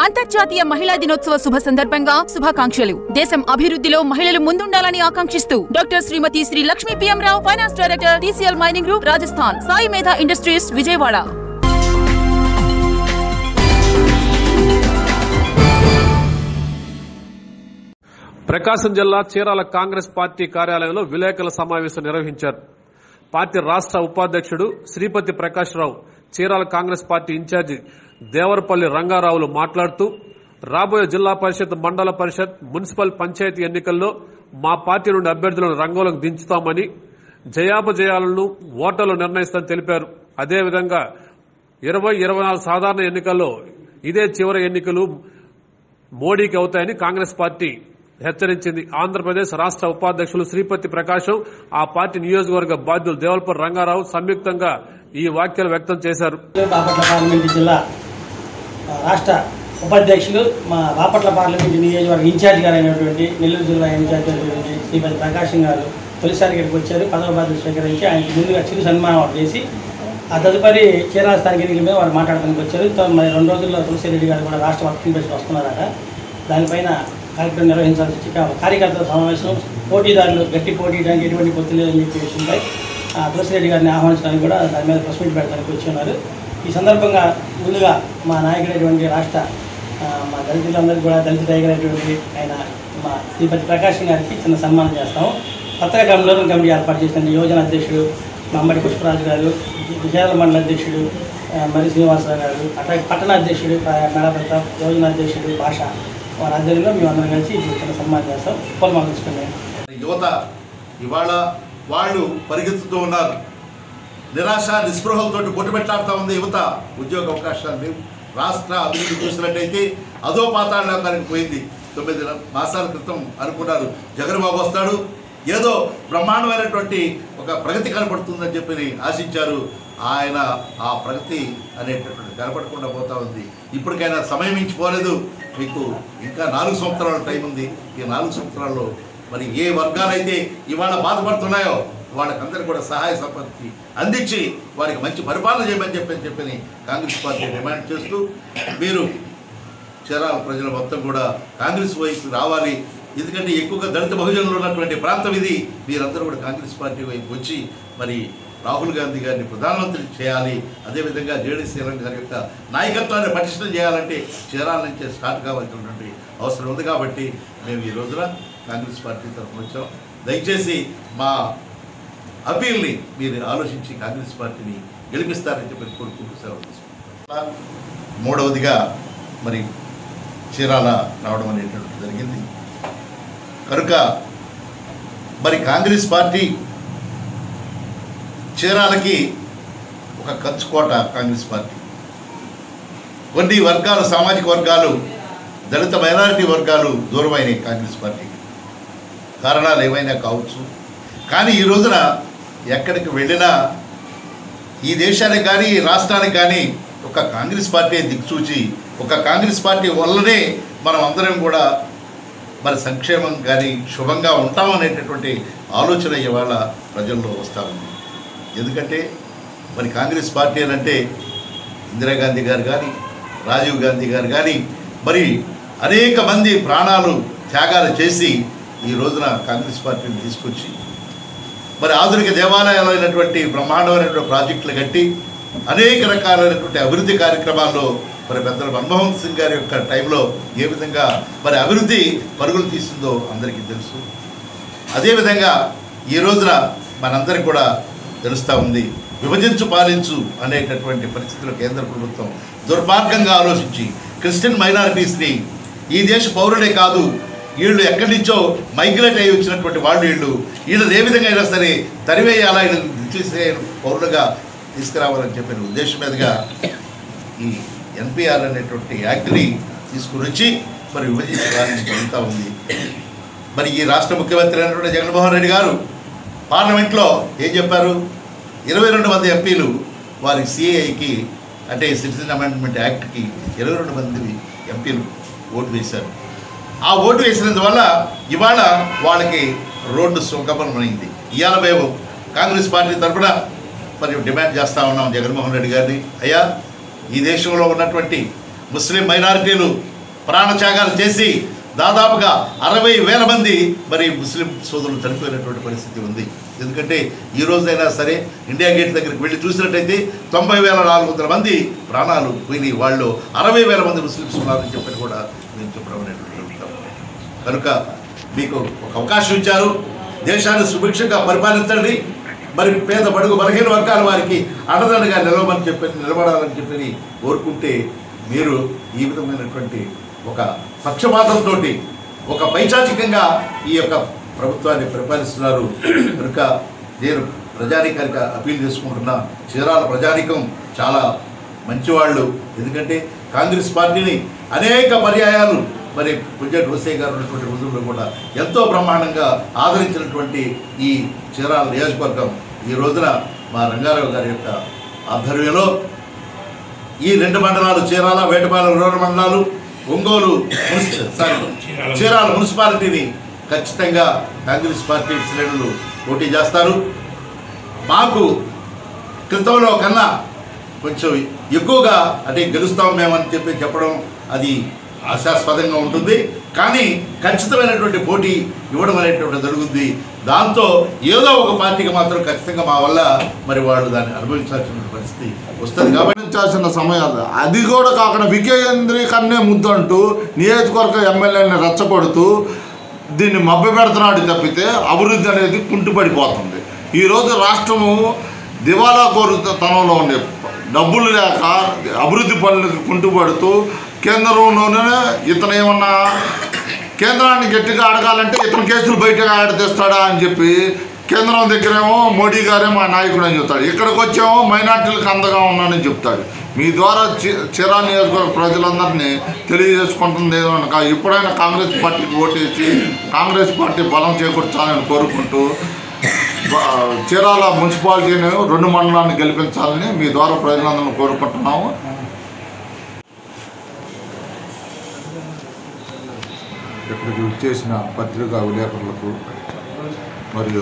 అంతర్జాతీయ మహిళా దినోత్సవ శుభ సందర్భంగా శుభాకాంక్షలు దేశం అభివృద్ధిలో మహిళలు ముందుండాలని ఆకాంక్షిస్తూ doctor Shrimati Sri Lakshmi PM Rao finance director TCL mining group Rajasthan Sai Medha industries Vijayawada ప్రకాశం జిల్లా చీరాల కాంగ్రెస్ పార్టీ కార్యాలయంలో విలేకరుల సమావేశం నిర్వహించారు పార్టీ రాష్ట్ర ఉపాధ్యక్షుడు Sripathi Prakashrao Chirala Congress party incharge Devarapalli రంగారావులు మాట్లాడుతూ రాబోయే జిల్లా పరిషత్ మండల పరిషత్ మున్సిపల్ పంచాయతీ ఎన్నికల్లో మా పార్టీ నుండి అభ్యర్థులను రంగంలోకి దించుతామని జయాపజయాలను ఓటర్లు నిర్ణయిస్తామని తెలిపారు అదేవిధంగా ఇరవై ఇరవై నాలుగు సాధారణ ఎన్నికల్లో ఇదే చివరి ఎన్నికలు మోడీకి అవుతాయని కాంగ్రెస్ పార్టీ హెచ్చరించింది ఆంధ్రప్రదేశ్ రాష్ట్ర ఉపాధ్యక్షులు శ్రీపతి ప్రకాశం ఆ పార్టీ నియోజకవర్గ బాధ్యులు దేవల్పర్ రంగారావు సంయుక్తంగా ఈ వ్యాఖ్యలు వ్యక్తం చేశారు బాపట్ల పార్లమెంటు జిల్లా ఆ, రాష్ట్ర ఉపాధ్యక్షులు మా బాపట్ల పార్లమెంటు నియోజకవర్గ ఇన్ఛార్జ్ గారు అయినటువంటి నెల్లూరు జిల్లా ఇన్ఛార్జ్ అయినటువంటి శ్రీపతి ప్రకాశం గారు తొలిసారి ఇక్కడికి వచ్చారు పదవ బాధ్యత స్వీకరించి ఆయనకి ముందుగా చిరు సన్మానం ఒకటి చేసి ఆ తదుపరి చీరాల స్థానిక ఎన్నికల మీద వారు మాట్లాడడానికి వచ్చారు తో- మరి రెండు రోజుల్లో తులసిరెడ్డి గారు కూడా రాష్ట్ర వర్కింగ్ ప్రెసిడెంట్ వస్తున్నారట దానిపైన కార్యక్రమం నిర్వహించాల్సి వచ్చి కా- కార్యకర్తల సమావేశం పోటీదారులు గట్టి పోటీ చేయడానికి ఎటువంటి పొత్తు లేదని చెప్పే విషయంపై ఆ, తులసిరెడ్డి గారిని ఆహ్వానించడానికి కూడా దాని మీద ప్రెస్ మీట్ పెట్టడానికి వచ్చి ఉన్నారు ఈ సందర్భంగా ముందుగా మా నాయకుడైనటువంటి రాష్ట్ర ఆ, మా దళితులందరికీ కూడా దళిత టైగర్ అయినటువంటి ఆయన మా శ్రీపతి ప్రకాశం గారికి చిన్న సన్మానం చేస్తాము కొత్తగా కమిటీ కమిటీ ఏర్పాటు చేసిన యోజన అధ్యక్షుడు మా అమ్మడి పుష్పరాజు గారు విజయాల మండల అధ్యక్షుడు ఆ, మరి శ్రీనివాసరావు గారు అట్లాగే పట్టణ అధ్యక్షుడు మేడ ప్రతాప్ యోజన అధ్యక్షుడు భాష వారి ఆధ్వర్యంలో మేము అందరం కలిసి ఇప్పుడు చిన్న సన్మానం చేస్తాం పొలమాలు తీసుకుని యువత ఇవాళ వాళ్ళు పరిగెత్తుతూ ఉన్నారు నిరాశ నిస్పృహలతో కొట్టుబెట్టాడుతూ ఉంది యువత ఉద్యోగ అవకాశాలు లేవు రాష్ట్ర అభివృద్ధి చూసినట్టయితే అదో పాతాళలోకానికి పోయింది తొమ్మిది మాసాల క్రితం అనుకున్నారు జగన్బాబు వస్తాడు ఏదో బ్రహ్మాండమైనటువంటి ఒక ప్రగతి కనపడుతుందని చెప్పి ఆశించారు ఆయన ఆ ప్రగతి అనేటటువంటి కనపడకుండా పోతా ఉంది ఇప్పటికైనా సమయం మించిపోలేదు మీకు ఇంకా నాలుగు సంవత్సరాల టైం ఉంది ఈ నాలుగు సంవత్సరాల్లో మరి ఏ వర్గాలైతే ఇవాళ బాధపడుతున్నాయో వాళ్ళకందరూ కూడా సహాయ సంపత్తి అందించి వారికి మంచి పరిపాలన చేయమని చెప్పని చెప్పని కాంగ్రెస్ పార్టీ డిమాండ్ చేస్తూ మీరు చీరాల ప్రజల మొత్తం కూడా కాంగ్రెస్ వైపు రావాలి ఎందుకంటే ఎక్కువగా దళిత బహుజనులు ఉన్నటువంటి ప్రాంతం ఇది మీరందరూ కూడా కాంగ్రెస్ పార్టీ వైపు వచ్చి మరి రాహుల్ గాంధీ గారిని ప్రధానమంత్రి చేయాలి అదేవిధంగా జేడీ శ్రీరంగ్ గారి యొక్క నాయకత్వాన్ని పటిష్టం చేయాలంటే చీరాల నుంచే స్టార్ట్ కావాల్సినటువంటి అవసరం ఉంది కాబట్టి మేము ఈ రోజున కాంగ్రెస్ పార్టీ తరఫున వచ్చాం దయచేసి మా అపీల్ని మీరు ఆలోచించి కాంగ్రెస్ పార్టీని గెలిపిస్తారని చెప్పి కోరుకుంటూ సెలవు తీసుకుంటాం మూడవదిగా మరి చీరాల రావడం అనేటువంటిది జరిగింది కనుక మరి కాంగ్రెస్ పార్టీ చీరాలకి ఒక కంచుకోట కాంగ్రెస్ పార్టీ కొన్ని వర్గాలు సామాజిక వర్గాలు దళిత మైనారిటీ వర్గాలు దూరమైనాయి కాంగ్రెస్ పార్టీకి కారణాలు ఏమైనా కావచ్చు కానీ ఈ రోజున ఎక్కడికి వెళ్ళినా ఈ దేశానికి కానీ ఈ రాష్ట్రానికి కానీ ఒక కాంగ్రెస్ పార్టీ దిక్సూచి ఒక కాంగ్రెస్ పార్టీ వల్లనే మనం అందరం కూడా మరి సంక్షేమం కానీ శుభంగా ఉంటామనేటటువంటి ఆలోచన ఇవాళ ప్రజల్లో వస్తూ ఉంది ఎందుకంటే మరి కాంగ్రెస్ పార్టీ అని అంటే ఇందిరాగాంధీ గారు కానీ రాజీవ్ గాంధీ గారు కానీ మరి అనేక మంది ప్రాణాలు త్యాగాలు చేసి ఈ రోజున కాంగ్రెస్ పార్టీని తీసుకొచ్చి మరి ఆధునిక దేవాలయాలు అయినటువంటి బ్రహ్మాండమైనటువంటి ప్రాజెక్టులు కట్టి అనేక రకాలైనటువంటి అభివృద్ధి కార్యక్రమాల్లో మరి పెద్దల మన్మోహన్ సింగ్ గారి యొక్క టైంలో ఏ విధంగా మరి అభివృద్ధి పరుగులు తీసిందో అందరికీ తెలుసు అదేవిధంగా ఈ రోజున మనందరికి కూడా తెలుస్తూ ఉంది విభజించు పాలించు అనేటటువంటి పరిస్థితుల్లో కేంద్ర ప్రభుత్వం దుర్మార్గంగా ఆలోచించి క్రిస్టియన్ మైనారిటీస్ని ఈ దేశ పౌరులే కాదు వీళ్ళు ఎక్కడి నుంచో మైగ్రేట్ అయ్యి వచ్చినటువంటి వాళ్ళు వీళ్ళు వీళ్ళని ఏ విధంగా అయినా సరే తరివేయాలా వీళ్ళని తీసే పౌరులుగా తీసుకురావాలని చెప్పిన ఉద్దేశం మీదుగా ఈ ఎన్పిఆర్ అనేటువంటి యాక్ట్ని తీసుకుని వచ్చి మరి విభజించడానికి జరుగుతూ ఉంది మరి ఈ రాష్ట్ర ముఖ్యమంత్రి అయినటువంటి జగన్మోహన్ రెడ్డి గారు పార్లమెంట్లో ఏం చెప్పారు ఇరవై రెండు మంది ఎంపీలు వారి సిఏఐకి అంటే సిటిజన్ అమెండ్మెంట్ యాక్ట్కి ఇరవై రెండు మంది ఎంపీలు ఓటు వేశారు ఆ ఓటు వేసినందువల్ల ఇవాళ వాళ్ళకి రోడ్డు సుగమనమైంది ఇవాళ మేము కాంగ్రెస్ పార్టీ తరఫున మరి డిమాండ్ చేస్తూ ఉన్నాం జగన్మోహన్ రెడ్డి గారిని అయ్యా ఈ దేశంలో ఉన్నటువంటి ముస్లిం మైనారిటీలు ప్రాణత్యాగాలు చేసి దాదాపుగా అరవై వేల మంది మరి ముస్లిం సోదరులు చనిపోయినటువంటి పరిస్థితి ఉంది ఎందుకంటే ఈ రోజైనా సరే ఇండియా గేట్ దగ్గరికి వెళ్ళి చూసినట్టయితే తొంభై వేల నాలుగు వందల మంది ప్రాణాలు పోయినాయి వాళ్ళు అరవై వేల మంది ముస్లిమ్స్ ఉన్నారని చెప్పని కూడా నేను చెప్పడం అనేటువంటి జరుగుతాం. కనుక మీకు ఒక అవకాశం ఇచ్చారు దేశాన్ని సుభిక్షంగా పరిపాలించండి మరి పేద బడుగు బలహీన వర్గాల వారికి అండదండగా నిలవమని చెప్పి నిలబడాలని చెప్పి కోరుకుంటే మీరు ఈ విధమైనటువంటి ఒక పక్షపాతంతో ఒక పైచాచికంగా ఈ యొక్క ప్రభుత్వాన్ని పరిపాలిస్తున్నారు కనుక నేను ప్రజానికానికి అప్పీల్ చేసుకుంటున్నా చీరాల ప్రజానికం చాలా మంచివాళ్ళు ఎందుకంటే కాంగ్రెస్ పార్టీని అనేక పర్యాయాలు మరి పుంజట్ హుసే గారు ఉన్నటువంటి రోజుల్లో కూడా ఎంతో బ్రహ్మాండంగా ఆదరించినటువంటి ఈ చీరాల నియోజకవర్గం ఈ రోజున మా రంగారావు గారి యొక్క ఆధ్వర్యంలో ఈ రెండు మండలాలు చీరాల వేటపాలెం రూరల్ మండలాలు ఒంగోలు మున్సి- సారీ చీరాల మున్సిపాలిటీని ఖచ్చితంగా కాంగ్రెస్ పార్టీ శ్రేణులు పోటీ చేస్తారు మాకు క్రితంలో కన్నా కొంచెం ఎక్కువగా అంటే గెలుస్తాం మేమని చెప్పి చెప్పడం అది ఆశాస్పదంగా ఉంటుంది కానీ ఖచ్చితమైనటువంటి పోటీ ఇవ్వడం అనేటువంటి జరుగుతుంది దాంతో ఏదో ఒక పార్టీకి మాత్రం ఖచ్చితంగా మా వల్ల మరి వాళ్ళు దాన్ని అనుభవించాల్సిన పరిస్థితి వస్తుంది కాబట్టి గమనించాల్సిన సమయాలు అది కూడా కాకుండా వికేంద్రీకరణే ముద్దంటూ నియోజకవర్గ ఎమ్మెల్యేని రెచ్చగొడుతూ దీన్ని మభ్య పెడుతున్నాడు తప్పితే అభివృద్ధి అనేది కుంటుపడిపోతుంది ఈరోజు రాష్ట్రము దివాలా కోరుతనంలో ఉండే డబ్బులు లేక అభివృద్ధి పనులకు కుంటుపడుతూ కేంద్రంలోనే ఇతను ఏమన్నా కేంద్రాన్ని గట్టిగా అడగాలంటే ఇతను కేసులు బయటగా ఆడ తెస్తాడా అని చెప్పి కేంద్రం దగ్గరేమో మోడీ గారే మా నాయకుడు అని చెప్తాడు ఇక్కడికి వచ్చేమో మైనార్టీలకు అందగా ఉన్నానని చెప్తాడు మీ ద్వారా చి- చీరా నియోజకవర్గ ప్రజలందరినీ తెలియజేసుకుంటుంది ఏమనక ఎప్పుడైనా కాంగ్రెస్ పార్టీకి ఓటేసి కాంగ్రెస్ పార్టీ బలం చేకూర్చాలని కోరుకుంటూ బ- చీరాల మున్సిపాలిటీని రెండు మండలాన్ని గెలిపించాలని మీ ద్వారా ప్రజలందరినీ కోరుకుంటున్నాము ఇక్కడికి వచ్చేసిన పత్రికా విలేకరులకు మరియు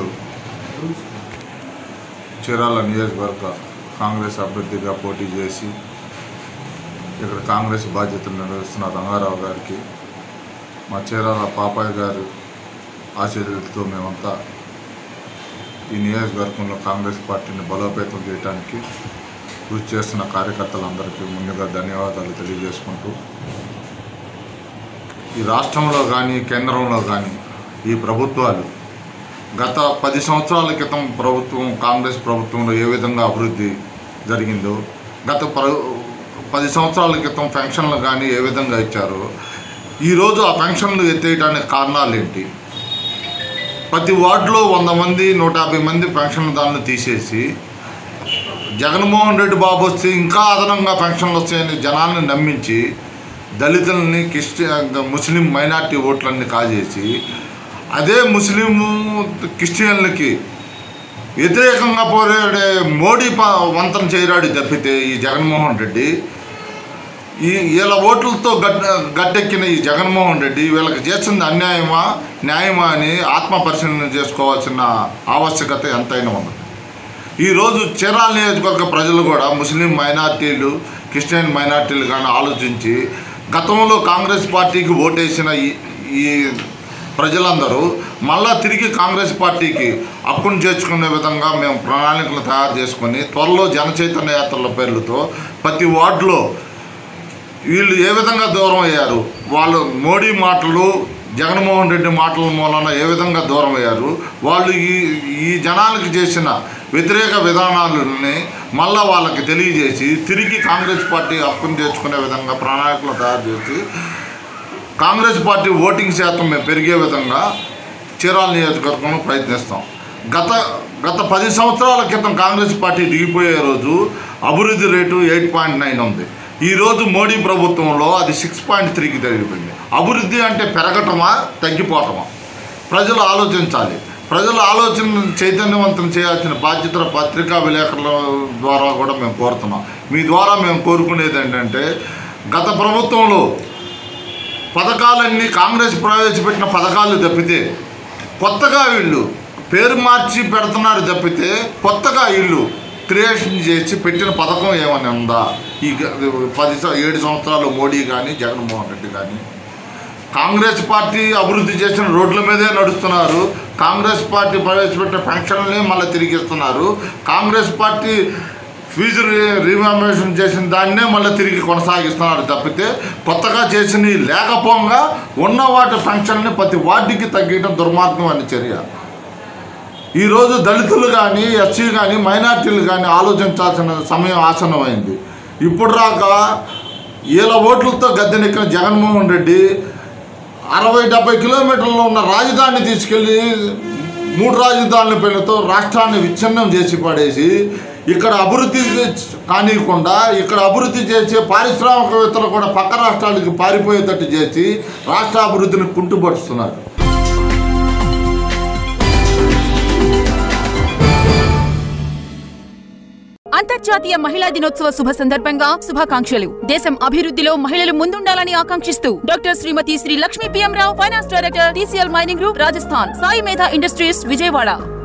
చీరాల నియోజకవర్గ కాంగ్రెస్ అభ్యర్థిగా పోటీ చేసి ఇక్కడ కాంగ్రెస్ బాధ్యతలు నిర్వహిస్తున్న రంగారావు గారికి మా చీరాల పాపాయ్ గారు ఆశీర్వదితో మేమంతా ఈ నియోజకవర్గంలో కాంగ్రెస్ పార్టీని బలోపేతం చేయడానికి కృషి చేస్తున్న కార్యకర్తలందరికీ ముందుగా ధన్యవాదాలు తెలియజేసుకుంటూ ఈ రాష్ట్రంలో కానీ కేంద్రంలో కానీ ఈ ప్రభుత్వాలు గత పది సంవత్సరాల క్రితం ప్రభుత్వం కాంగ్రెస్ ప్రభుత్వంలో ఏ విధంగా అభివృద్ధి జరిగిందో గత ప్ర పది సంవత్సరాల క్రితం పెన్షన్లు కానీ ఏ విధంగా ఇచ్చారో ఈరోజు ఆ పెన్షన్లు ఎత్తేయడానికి కారణాలు ఏంటి ప్రతి వార్డులో వంద మంది నూట యాభై మంది పెన్షన్దారులను తీసేసి జగన్మోహన్ రెడ్డి బాబు వస్తే ఇంకా అదనంగా పెన్షన్లు వస్తాయని జనాల్ని నమ్మించి దళితులని క్రిస్టియన్ ముస్లిం మైనార్టీ ఓట్లన్నీ కాజేసి అదే ముస్లిం క్రిస్టియన్లకి వ్యతిరేకంగా పోరాడే మోడీ ప వంతన చేయరాడు తప్పితే ఈ జగన్మోహన్ రెడ్డి ఈ వీళ్ళ ఓట్లతో గడ్ గట్టెక్కిన ఈ జగన్మోహన్ రెడ్డి వీళ్ళకి చేసింది అన్యాయమా న్యాయమా అని ఆత్మ పరిశీలన చేసుకోవాల్సిన ఆవశ్యకత ఎంతైనా ఉంది ఈరోజు చీరాల నియోజకవర్గ ప్రజలు కూడా ముస్లిం మైనార్టీలు క్రిస్టియన్ మైనార్టీలు కానీ ఆలోచించి గతంలో కాంగ్రెస్ పార్టీకి ఓటేసిన ఈ ఈ ప్రజలందరూ మళ్ళా తిరిగి కాంగ్రెస్ పార్టీకి హక్కును చేర్చుకునే విధంగా మేము ప్రణాళికలు తయారు చేసుకొని త్వరలో జనచైతన్య యాత్రల పేర్లతో ప్రతి వార్డులో వీళ్ళు ఏ విధంగా దూరం అయ్యారు వాళ్ళు మోడీ మాటలు జగన్మోహన్ రెడ్డి మాటల మూలన ఏ విధంగా దూరం అయ్యారు వాళ్ళు ఈ ఈ జనాలకి చేసిన వ్యతిరేక విధానాలని మళ్ళా వాళ్ళకి తెలియజేసి తిరిగి కాంగ్రెస్ పార్టీ హక్కును తెచ్చుకునే విధంగా ప్రణాళికలు తయారు చేసి కాంగ్రెస్ పార్టీ ఓటింగ్ శాతం మేము పెరిగే విధంగా చీరాల నియోజకవర్గంలో ప్రయత్నిస్తాం గత గత పది సంవత్సరాల క్రితం కాంగ్రెస్ పార్టీ దిగిపోయే రోజు అభివృద్ధి రేటు ఎయిట్ పాయింట్ నైన్ ఉంది ఈరోజు మోడీ ప్రభుత్వంలో అది సిక్స్ పాయింట్ త్రీకి తగ్గిపోయింది అభివృద్ధి అంటే పెరగటమా తగ్గిపోవటమా ప్రజలు ఆలోచించాలి ప్రజల ఆలోచన చైతన్యవంతం చేయాల్సిన బాధ్యత పత్రికా విలేకరుల ద్వారా కూడా మేము కోరుతున్నాం మీ ద్వారా మేము కోరుకునేది ఏంటంటే గత ప్రభుత్వంలో పథకాలన్నీ కాంగ్రెస్ ప్రవేశపెట్టిన పథకాలు తప్పితే కొత్తగా వీళ్ళు పేరు మార్చి పెడుతున్నారు తప్పితే కొత్తగా వీళ్ళు క్రియేషన్ చేసి పెట్టిన పథకం ఏమైనా ఉందా ఈ గ- పది సం- ఏడు సంవత్సరాలు మోడీ కానీ జగన్మోహన్ రెడ్డి కానీ కాంగ్రెస్ పార్టీ అభివృద్ధి చేసిన రోడ్ల మీదే నడుస్తున్నారు కాంగ్రెస్ పార్టీ ప్రవేశపెట్టిన పెన్షన్లనే మళ్ళీ తిరిగిస్తున్నారు కాంగ్రెస్ పార్టీ ఫీజు రీమామేషన్ చేసిన దాన్నే మళ్ళీ తిరిగి కొనసాగిస్తున్నారు తప్పితే కొత్తగా చేసిన లేకపోగా ఉన్న వాటి ఫంక్షన్ని ప్రతి వార్డుకి తగ్గించడం దుర్మార్గం అనే చర్య ఈరోజు దళితులు కానీ ఎస్సీ కానీ మైనార్టీలు కానీ ఆలోచించాల్సిన సమయం ఆసన్నమైంది ఇప్పుడు రాక ఏళ్ళ ఓట్లతో గద్దెనెక్కిన జగన్మోహన్ రెడ్డి అరవై డెబ్బై కిలోమీటర్లో ఉన్న రాజధాని తీసుకెళ్ళి మూడు రాజధానుల పేర్లతో రాష్ట్రాన్ని విచ్ఛిన్నం చేసి పడేసి ఇక్కడ అభివృద్ధి కానివ్వకుండా ఇక్కడ అభివృద్ధి చేసే పారిశ్రామికవేత్తలు కూడా పక్క రాష్ట్రాలకు పారిపోయేటట్టు చేసి రాష్ట్ర అభివృద్ధిని కుంటుపడుతున్నారు అంతర్జాతీయ మహిళా దినోత్సవ శుభ సందర్భంగా శుభాకాంక్షలు దేశం అభివృద్ధిలో మహిళలు ముందుండాలని ఆకాంక్షిస్తూ doctor Shrimati Sri Lakshmi PM Rao finance director TCL mining group Rajasthan Sai Medha industries Vijayawada